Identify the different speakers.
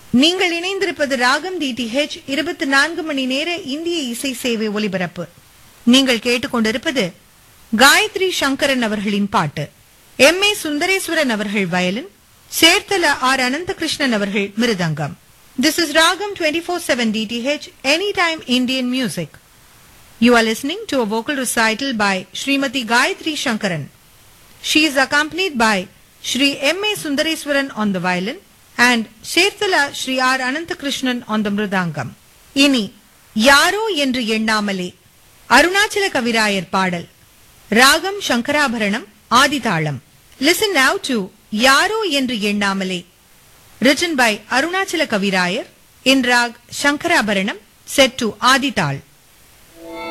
Speaker 1: நீங்கள் இணைந்திருப்பது ராகம் டிடிஹெச் இருபத்தி நான்கு மணி நேர இந்திய இசை சேவை ஒலிபரப்பு நீங்கள் கேட்டுக்கொண்டிருப்பது காயத்ரி சங்கரன் அவர்களின் பாட்டு எம் ஏ சுந்தரேஸ்வரன் அவர்கள் வயலின் சேர்த்தல ஆர் அனந்தகிருஷ்ணன் அவர்கள் mridangam this is Raagam twenty four seven D T H any time Indian music You are listening to a vocal recital by Srimati Gayatri Shankaran. She is accompanied by Shri M. A. Sundareswaran on the violin and Sherthala Shri R. Ananthakrishnan on the mridangam. இனி யாரோ என்று எண்ணாமலே அருணாச்சல கவிராயர் பாடல் ராகம் சங்கராபரணம் ஆதிதாளம் listen now to யாரோ என்று எண்ணாமலே written by Arunachal கவிராயர் in rag Shankarabharanam set to ஆதிதாள்